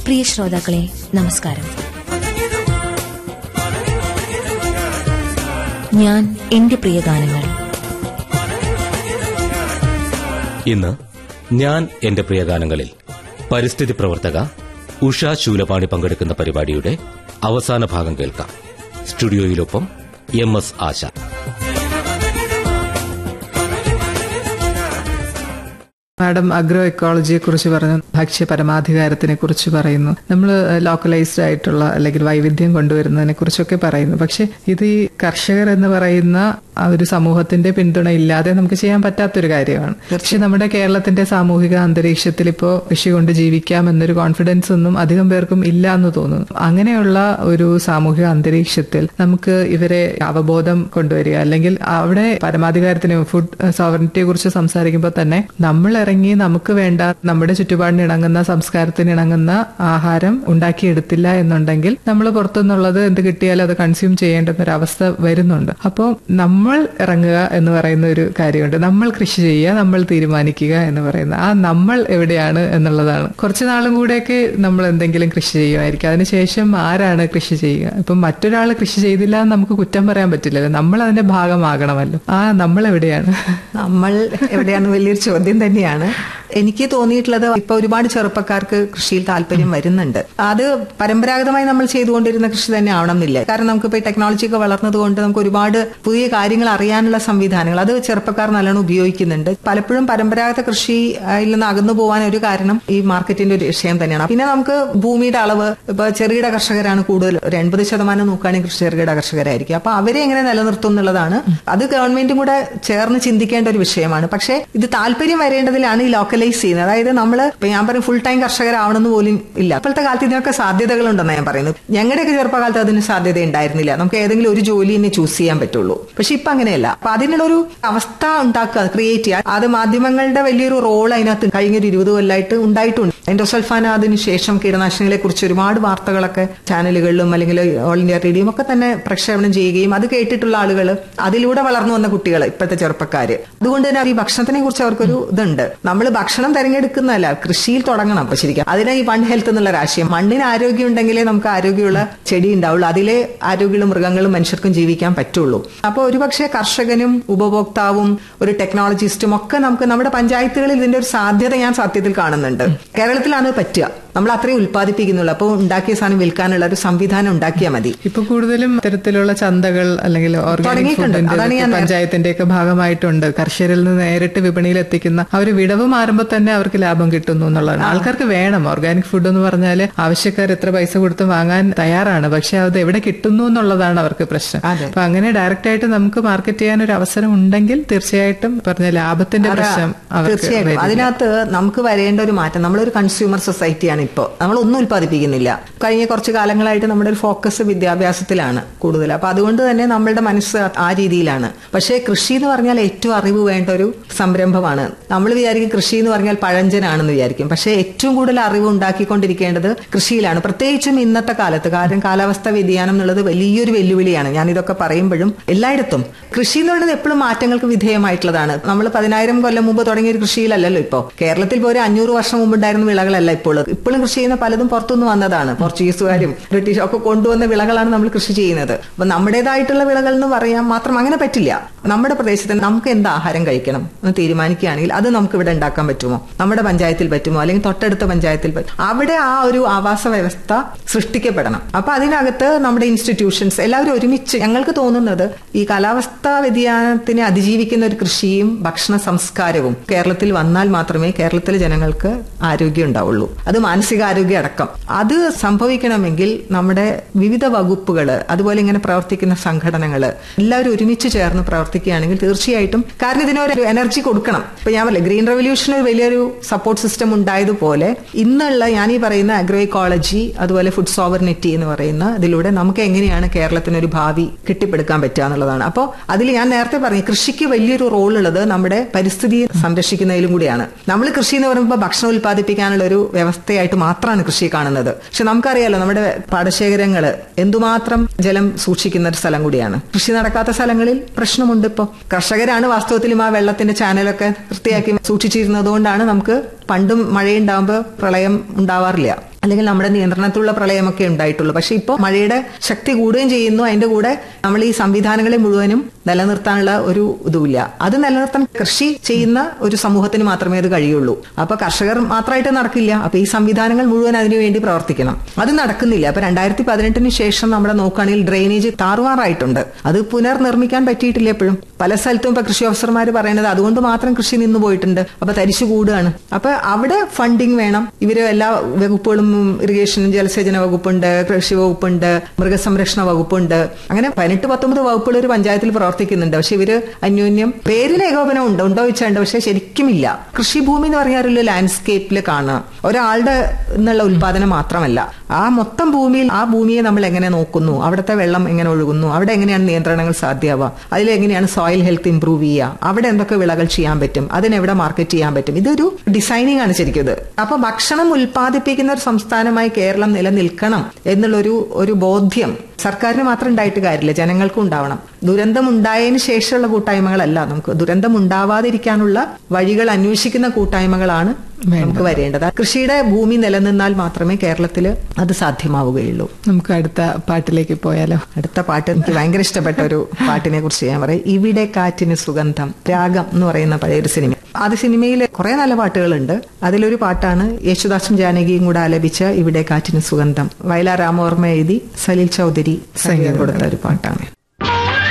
പ്രിയ ശ്രോതാക്കളെ നമസ്കാരം ഞാൻ എന്റെ പ്രിയ ഗാനങ്ങൾ ഇന്ന് ഞാൻ എന്റെ പ്രിയ ഗാനങ്ങളിൽ പരിസ്ഥിതി പ്രവർത്തക ഉഷ ശൂലപാണി പങ്കെടുക്കുന്ന പരിപാടിയുടെ അവസാന ഭാഗം കേൾക്കാം സ്റ്റുഡിയോയിലൊപ്പം M S Asha madam agro എക്കോളജിയെ കുറിച്ച് പറഞ്ഞു ഭക്ഷ്യ പരമാധികാരത്തിനെ കുറിച്ച് പറയുന്നു നമ്മൾ ലോക്കലൈസ്ഡ് ആയിട്ടുള്ള അല്ലെങ്കിൽ വൈവിധ്യം കൊണ്ടുവരുന്നതിനെ കുറിച്ചൊക്കെ പറയുന്നു പക്ഷെ ഇത് ഈ കർഷകർ എന്ന് പറയുന്ന ആ ഒരു സമൂഹത്തിന്റെ പിന്തുണ ഇല്ലാതെ നമുക്ക് ചെയ്യാൻ പറ്റാത്തൊരു കാര്യമാണ് പക്ഷെ നമ്മുടെ കേരളത്തിന്റെ സാമൂഹിക അന്തരീക്ഷത്തിൽ ഇപ്പോൾ കൃഷി കൊണ്ട് ജീവിക്കാം എന്നൊരു കോൺഫിഡൻസ് ഒന്നും അധികം പേർക്കും ഇല്ല എന്ന് തോന്നുന്നു അങ്ങനെയുള്ള ഒരു സാമൂഹിക അന്തരീക്ഷത്തിൽ നമുക്ക് ഇവരെ അവബോധം കൊണ്ടുവരിക അല്ലെങ്കിൽ അവിടെ പരമാധികാരത്തിന് ഫുഡ് സോവറിറ്റിയെ കുറിച്ച് സംസാരിക്കുമ്പോൾ തന്നെ നമ്മൾ ഇറങ്ങി നമുക്ക് വേണ്ട നമ്മുടെ ചുറ്റുപാടിന് ഇണങ്ങുന്ന സംസ്കാരത്തിന് ഇണങ്ങുന്ന ആഹാരം ഉണ്ടാക്കിയെടുത്തില്ല എന്നുണ്ടെങ്കിൽ നമ്മൾ പുറത്തുനിന്നുള്ളത് എന്ത് കിട്ടിയാലും അത് കൺസ്യൂം ചെയ്യേണ്ടുന്ന ഒരു അവസ്ഥ വരുന്നുണ്ട് അപ്പോൾ നമ്മൾ ഇറങ്ങുക എന്ന് പറയുന്ന ഒരു കാര്യമുണ്ട് നമ്മൾ കൃഷി ചെയ്യുക നമ്മൾ തീരുമാനിക്കുക എന്ന് പറയുന്ന ആ നമ്മൾ എവിടെയാണ് എന്നുള്ളതാണ് കുറച്ച് നാളും കൂടെയൊക്കെ നമ്മൾ എന്തെങ്കിലും കൃഷി ചെയ്യുമായിരിക്കും അതിനുശേഷം ആരാണ് കൃഷി ചെയ്യുക ഇപ്പം മറ്റൊരാൾ കൃഷി ചെയ്തില്ല എന്ന് നമുക്ക് കുറ്റം പറയാൻ പറ്റില്ലല്ലോ നമ്മൾ അതിന്റെ ഭാഗമാകണമല്ലോ ആ നമ്മൾ എവിടെയാണ് നമ്മൾ എവിടെയാണ് വലിയൊരു ചോദ്യം തന്നെയാണ് എനിക്ക് തോന്നിയിട്ടുള്ളത് ഇപ്പൊ ഒരുപാട് ചെറുപ്പക്കാർക്ക് കൃഷിയിൽ താല്പര്യം വരുന്നുണ്ട് അത് പരമ്പരാഗതമായി നമ്മൾ ചെയ്തുകൊണ്ടിരുന്ന കൃഷി തന്നെ ആവണം എന്നില്ല കാരണം നമുക്ക് ഇപ്പൊ ടെക്നോളജി ഒക്കെ വളർന്നതുകൊണ്ട് നമുക്ക് ഒരുപാട് പുതിയ കാര്യങ്ങൾ അറിയാനുള്ള സംവിധാനങ്ങൾ അത് ചെറുപ്പക്കാർ നല്ലോണം ഉപയോഗിക്കുന്നുണ്ട് പലപ്പോഴും പരമ്പരാഗത കൃഷിയിൽ നിന്ന് അകന്നു പോകാൻ ഒരു കാരണം ഈ മാർക്കറ്റിന്റെ ഒരു വിഷയം തന്നെയാണ് പിന്നെ നമുക്ക് ഭൂമിയുടെ അളവ് ഇപ്പൊ ചെറുകിട കർഷകരാണ് കൂടുതൽ ഒരു എൺപത് ശതമാനം നോക്കുകയാണെങ്കിൽ കൃഷി ചെറുകിട കർഷകരായിരിക്കും അപ്പൊ അവരെ എങ്ങനെ നിലനിർത്തും എന്നുള്ളതാണ് അത് ഗവൺമെന്റും കൂടെ ചേർന്ന് ചിന്തിക്കേണ്ട ഒരു വിഷയമാണ് പക്ഷേ ഇത് താല്പര്യം വരേണ്ടതിലാണ് ഈ ലോക്കലൈസ് ചെയ്യുന്നത് അതായത് നമ്മൾ ഇപ്പൊ ഞാൻ പറയും ഫുൾ ടൈം കർഷകരാവണമെന്ന് പോലും ഇല്ല ഇപ്പോഴത്തെ കാലത്ത് ഇതിനൊക്കെ സാധ്യതകളുണ്ടെന്ന് ഞാൻ പറയുന്നത് ഞങ്ങളുടെയൊക്കെ ചെറുപ്പകാലത്ത് അതിന് സാധ്യത ഉണ്ടായിരുന്നില്ല നമുക്ക് ഏതെങ്കിലും ഒരു ജോലി തന്നെ ചൂസ് ചെയ്യാൻ പറ്റുള്ളൂ പക്ഷെ ഇപ്പൊ അങ്ങനെയല്ല അപ്പൊ അതിനുള്ളൊരു അവസ്ഥ ഉണ്ടാക്കുക ക്രിയേറ്റ് ചെയ്യുക അത് മാധ്യമങ്ങളുടെ വലിയൊരു റോൾ അതിനകത്ത് കഴിഞ്ഞൊരു ഇരുപത് കൊല്ലമായിട്ട് ഉണ്ടായിട്ടുണ്ട് എൻഡോസൾഫാൻ അതിന് ശേഷം കീടനാശിനികളെ കുറിച്ച് ഒരുപാട് വാർത്തകളൊക്കെ ചാനലുകളിലും അല്ലെങ്കിൽ ഓൾ ഇന്ത്യ റേഡിയോയും ഒക്കെ തന്നെ പ്രക്ഷേപണം ചെയ്യുകയും അത് കേട്ടിട്ടുള്ള ആളുകൾ അതിലൂടെ വളർന്നു വന്ന കുട്ടികൾ ഇപ്പോഴത്തെ ചെറുപ്പക്കാര് അതുകൊണ്ട് തന്നെ ഈ ഭക്ഷണത്തിനെ കുറിച്ച് അവർക്കൊരു ഇതുണ്ട് നമ്മൾ ഭക്ഷണം തിരഞ്ഞെടുക്കുന്നതല്ല കൃഷിയിൽ തുടങ്ങണം അപ്പൊ ശരിക്കും അതിനെ ഈ വൺ ഹെൽത്ത് എന്നുള്ള രാശിയം മണ്ണിന് ആരോഗ്യം ഉണ്ടെങ്കിലേ നമുക്ക് ആരോഗ്യമുള്ള ചെടി ഉണ്ടാവുള്ളൂ അതിലെ ആരോഗ്യമുള്ള മൃഗങ്ങളും മനുഷ്യർക്കും ജീവിക്കാൻ പറ്റുള്ളൂ അപ്പോൾ ഒരുപക്ഷെ കർഷകനും ഉപഭോക്താവും ഒരു ടെക്നോളജിസ്റ്റും ഒക്കെ നമുക്ക് നമ്മുടെ പഞ്ചായത്തുകളിൽ ഇതിന്റെ ഒരു സാധ്യത ഞാൻ സത്യത്തിൽ കാണുന്നുണ്ട് കേരളത്തിലാണ് ഇത് പറ്റുക നമ്മൾ അത്രയും ഉത്പാദിപ്പിക്കുന്നുള്ളൂ അപ്പോൾ ഉണ്ടാക്കിയ സാധനം വിൽക്കാനുള്ള ഒരു സംവിധാനം ഉണ്ടാക്കിയാൽ മതി ഇപ്പൊ കൂടുതലും ഇത്തരത്തിലുള്ള ചന്തകൾ അല്ലെങ്കിൽ ഓർഗാനിക് തുടങ്ങിയിട്ടുണ്ട്. അതാണ് ഫുഡിന്റെ ഞാൻ പഞ്ചായത്തിന്റെ ഒക്കെ ഭാഗമായിട്ടുണ്ട് കർഷകരിൽ നിന്ന് നേരിട്ട് വിപണിയിൽ എത്തിക്കുന്ന ആ ഒരു വിടവ് മാറുമ്പോൾ തന്നെ അവർക്ക് ലാഭം കിട്ടുന്നു എന്നുള്ളതാണ് ആൾക്കാർക്ക് വേണം ഓർഗാനിക് ഫുഡ് എന്ന് പറഞ്ഞാൽ ആവശ്യക്കാർ എത്ര പൈസ കൊടുത്ത് വാങ്ങാൻ തയ്യാറാണ് പക്ഷെ അത് എവിടെ കിട്ടുന്നു എന്നുള്ളതാണ് അവർക്ക് പ്രശ്നം അതെ. അപ്പൊ അങ്ങനെ ഡയറക്റ്റ് ആയിട്ട് നമുക്ക് മാർക്കറ്റ് ചെയ്യാൻ ഒരു അവസരം ഉണ്ടെങ്കിൽ തീർച്ചയായിട്ടും പറഞ്ഞ ലാഭത്തിന്റെ പ്രശ്നം അവർക്ക് തീർച്ചയായിട്ടും വരില്ല. അതിനകത്ത് നമുക്ക് വരേണ്ട ഒരു മാറ്റം നമ്മളൊരു കൺസ്യൂമർ സൊസൈറ്റിയാണ് ഇപ്പോൾ നമ്മളൊന്നും ഉൽപ്പാദിപ്പിക്കുന്നില്ല കഴിഞ്ഞ കുറച്ച് കാലങ്ങളായിട്ട് നമ്മുടെ ഒരു ഫോക്കസ് വിദ്യാഭ്യാസത്തിലാണ് കൂടുതൽ അപ്പൊ അതുകൊണ്ട് തന്നെ നമ്മളുടെ മനസ്സ് ആ രീതിയിലാണ് പക്ഷേ കൃഷി എന്ന് പറഞ്ഞാൽ ഏറ്റവും അറിവ് വേണ്ട ഒരു സംരംഭമാണ് നമ്മൾ വിചാരിക്കും കൃഷി എന്ന് പറഞ്ഞാൽ പഴഞ്ചനാണെന്ന് വിചാരിക്കും പക്ഷേ ഏറ്റവും കൂടുതൽ അറിവ് ഉണ്ടാക്കിക്കൊണ്ടിരിക്കേണ്ടത് കൃഷിയിലാണ് പ്രത്യേകിച്ചും ഇന്നത്തെ കാലത്ത് കാരണം കാലാവസ്ഥ വ്യതിയാനം എന്നുള്ളത് വലിയൊരു വെല്ലുവിളിയാണ് ഞാൻ ഇതൊക്കെ പറയുമ്പോഴും എല്ലായിടത്തും കൃഷി എന്ന് പറയുന്നത് എപ്പോഴും മാറ്റങ്ങൾക്ക് വിധേയമായിട്ടുള്ളതാണ് നമ്മൾ പതിനായിരം കൊല്ലം മുമ്പ് തുടങ്ങിയ ഒരു കൃഷിയിലല്ലല്ലോ ഇപ്പോൾ കേരളത്തിൽ ഇപ്പോൾ ഒരു അഞ്ഞൂറ് വർഷം മുമ്പ് ഉണ്ടായിരുന്ന വിളകളല്ല ഇപ്പോൾ ഇപ്പോഴും കൃഷി ചെയ്യുന്ന പലതും പുറത്തുനിന്ന് വന്നതാണ് പോർച്ചുഗീസുകാരും ബ്രിട്ടീഷും ഒക്കെ കൊണ്ടുവന്ന വിളകളാണ് നമ്മൾ കൃഷി ചെയ്യുന്നത് അപ്പൊ നമ്മുടേതായിട്ടുള്ള വിളകൾ എന്ന് പറയാൻ മാത്രം അങ്ങനെ പറ്റില്ല നമ്മുടെ പ്രദേശത്ത് നമുക്ക് എന്ത് ആഹാരം കഴിക്കണം എന്ന് തീരുമാനിക്കുകയാണെങ്കിൽ അത് നമുക്ക് ഇവിടെ ഉണ്ടാക്കാൻ പറ്റുമോ നമ്മുടെ പഞ്ചായത്തിൽ പറ്റുമോ അല്ലെങ്കിൽ തൊട്ടടുത്ത പഞ്ചായത്തിൽ പറ്റും അവിടെ ആ ഒരു ആവാസ വ്യവസ്ഥ സൃഷ്ടിക്കപ്പെടണം അപ്പൊ അതിനകത്ത് നമ്മുടെ ഇൻസ്റ്റിറ്റ്യൂഷൻസ് എല്ലാവരും ഒരുമിച്ച് ഞങ്ങൾക്ക് തോന്നുന്നത് ഈ കാലാവസ്ഥാ വ്യതിയാനത്തിനെ അതിജീവിക്കുന്ന ഒരു കൃഷിയും ഭക്ഷണ സംസ്കാരവും കേരളത്തിൽ വന്നാൽ മാത്രമേ കേരളത്തിലെ ജനങ്ങൾക്ക് ആരോഗ്യം ഉണ്ടാവുള്ളൂ അത് മാനസികാരോഗ്യം അടക്കം അത് സംഭവിക്കണമെങ്കിൽ നമ്മുടെ വിവിധ വകുപ്പുകൾ അതുപോലെ ഇങ്ങനെ പ്രവർത്തിക്കുന്ന സംഘടനകൾ എല്ലാവരും ഒരുമിച്ച് ചേർന്ന് പ്രവർത്തിക്കുകയാണെങ്കിൽ തീർച്ചയായിട്ടും കാരണം ഇതിനൊരു എനർജി കൊടുക്കണം ഇപ്പൊ ഞാൻ പറയില്ല ഗ്രീൻ റെവല്യൂഷൻ ഒരു വലിയൊരു സപ്പോർട്ട് സിസ്റ്റം ഉണ്ടായതുപോലെ ഇന്നുള്ള ഞാൻ ഈ പറയുന്ന അഗ്രോ ഇക്കോളജി അതുപോലെ ഫുഡ് സോവർണിറ്റി എന്ന് പറയുന്ന ഇതിലൂടെ നമുക്ക് എങ്ങനെയാണ് കേരളത്തിന് ഒരു ഭാവി കെട്ടിപ്പടുക്കാൻ പറ്റുക എന്നുള്ളതാണ് അപ്പോൾ അതിൽ ഞാൻ നേരത്തെ പറഞ്ഞു കൃഷിക്ക് വലിയൊരു റോൾ ഉള്ളത് നമ്മുടെ പരിസ്ഥിതിയെ സംരക്ഷിക്കുന്നതിലും കൂടിയാണ് നമ്മൾ കൃഷി എന്ന് പറയുമ്പോൾ ഭക്ഷണം ഉൽപ്പാദിപ്പിക്കാനുള്ള ഒരു വ്യവസ്ഥയായിട്ട് മാത്രമാണ് കൃഷി കാണുന്നത് പക്ഷെ നമുക്കറിയാലോ നമ്മുടെ പാടശേഖരങ്ങൾ എന്തുമാത്രം ജലം സൂക്ഷിക്കുന്ന ഒരു സ്ഥലം കൂടിയാണ് കൃഷി നടക്കാത്ത സ്ഥലങ്ങളിൽ പ്രശ്നമുണ്ട് ഇപ്പോൾ കർഷകരാണ് വാസ്തവത്തിലും ആ വെള്ളത്തിന്റെ ചാനലൊക്കെ വൃത്തിയാക്കി സൂക്ഷിച്ചിരുന്നത് കൊണ്ടാണ് നമുക്ക് പണ്ടും മഴയുണ്ടാകുമ്പോൾ പ്രളയം ഉണ്ടാവാറില്ല അല്ലെങ്കിൽ നമ്മുടെ നിയന്ത്രണത്തിലുള്ള പ്രളയമൊക്കെ ഉണ്ടായിട്ടുള്ളൂ പക്ഷെ ഇപ്പോൾ മഴയുടെ ശക്തി കൂടുകയും ചെയ്യുന്നു അതിന്റെ കൂടെ നമ്മൾ ഈ സംവിധാനങ്ങളെ മുഴുവനും നിലനിർത്താനുള്ള ഒരു ഇതുമില്ല അത് നിലനിർത്താൻ കൃഷി ചെയ്യുന്ന ഒരു സമൂഹത്തിന് മാത്രമേ അത് കഴിയുള്ളൂ അപ്പൊ കർഷകർ മാത്രമായിട്ട് നടക്കില്ല അപ്പൊ ഈ സംവിധാനങ്ങൾ മുഴുവൻ അതിനു വേണ്ടി പ്രവർത്തിക്കണം അത് നടക്കുന്നില്ല അപ്പൊ രണ്ടായിരത്തി പതിനെട്ടിന് ശേഷം നമ്മുടെ നോക്കുകയാണെങ്കിൽ ഡ്രെയിനേജ് താറുമാറായിട്ടുണ്ട് അത് പുനർനിർമ്മിക്കാൻ പറ്റിയിട്ടില്ല എപ്പോഴും പല സ്ഥലത്തും ഇപ്പൊ കൃഷി ഓഫീസർമാർ പറയുന്നത് അതുകൊണ്ട് മാത്രം കൃഷി നിന്ന് പോയിട്ടുണ്ട് അപ്പൊ തരിശു കൂടുകയാണ് അപ്പൊ അവിടെ ഫണ്ടിങ് വേണം ഇവര് എല്ലാ വകുപ്പുകളും ഇറിഗേഷൻ ജലസേചന വകുപ്പുണ്ട് കൃഷി വകുപ്പുണ്ട് മൃഗസംരക്ഷണ വകുപ്പുണ്ട് അങ്ങനെ പതിനെട്ട് പത്തൊമ്പത് വകുപ്പുകൾ ഒരു പഞ്ചായത്തിൽ പ്രവർത്തിക്കുന്നുണ്ട് പക്ഷെ ഇവര് അന്യോന്യം പേരിന് ഏകോപനം ഉണ്ട് ഉണ്ടോ വെച്ചുണ്ട് പക്ഷെ ശരിക്കും ഇല്ല കൃഷിഭൂമി എന്ന് പറഞ്ഞാൽ ഒരു ലാൻഡ്സ്കേപ്പിൽ കാണുക ഒരാളുടെ എന്നുള്ള ഉൽപാദനം മാത്രമല്ല ആ മൊത്തം ഭൂമിയിൽ ആ ഭൂമിയെ നമ്മൾ എങ്ങനെ നോക്കുന്നു അവിടുത്തെ വെള്ളം എങ്ങനെ ഒഴുകുന്നു അവിടെ എങ്ങനെയാണ് നിയന്ത്രണങ്ങൾ സാധ്യമാവുക അതിലെങ്ങനെയാണ് സോയിൽ ഹെൽത്ത് ഇംപ്രൂവ് ചെയ്യുക അവിടെ എന്തൊക്കെ വിളകൾ ചെയ്യാൻ പറ്റും അതിനെവിടെ മാർക്കറ്റ് ചെയ്യാൻ പറ്റും ഇതൊരു ഡിസൈനിങ് ആണ് ശരിക്കും ഇത് അപ്പൊ ഭക്ഷണം ഉൽപ്പാദിപ്പിക്കുന്ന ഒരു സംസ്ഥാനമായി കേരളം നിലനിൽക്കണം എന്നുള്ളൊരു ഒരു ബോധ്യം സർക്കാരിന് മാത്രം ഉണ്ടായിട്ട് കാര്യമില്ല ജനങ്ങൾക്കും ഉണ്ടാവണം ദുരന്തം ഉണ്ടായതിനു ശേഷമുള്ള കൂട്ടായ്മകളല്ല നമുക്ക് ദുരന്തം ഉണ്ടാവാതിരിക്കാനുള്ള വഴികൾ അന്വേഷിക്കുന്ന കൂട്ടായ്മകളാണ് നമുക്ക് വരേണ്ടത് കൃഷിയുടെ ഭൂമി നിലനിന്നാൽ മാത്രമേ കേരളത്തിൽ അത് സാധ്യമാവുകയുള്ളൂ നമുക്ക് അടുത്ത പാട്ടിലേക്ക് പോയാലോ അടുത്ത പാട്ട് എനിക്ക് ഭയങ്കര ഇഷ്ടപ്പെട്ട ഒരു പാട്ടിനെ കുറിച്ച് ഞാൻ പറയാം ഇവിടെ കാറ്റിന് സുഗന്ധം രാഗം എന്ന് പറയുന്ന പഴയൊരു സിനിമ അത് സിനിമയിൽ കുറെ നല്ല പാട്ടുകളുണ്ട് അതിലൊരു പാട്ടാണ് യേശുദാസും ജാനകിയും കൂടെ ആലപിച്ച ഇവിടെ കാറ്റിന് സുഗന്ധം വയലാർ രാമോർമ്മ എഴുതി സലീൽ ചൗധരി സംഗീതം കൊടുത്ത ഒരു പാട്ടാണ്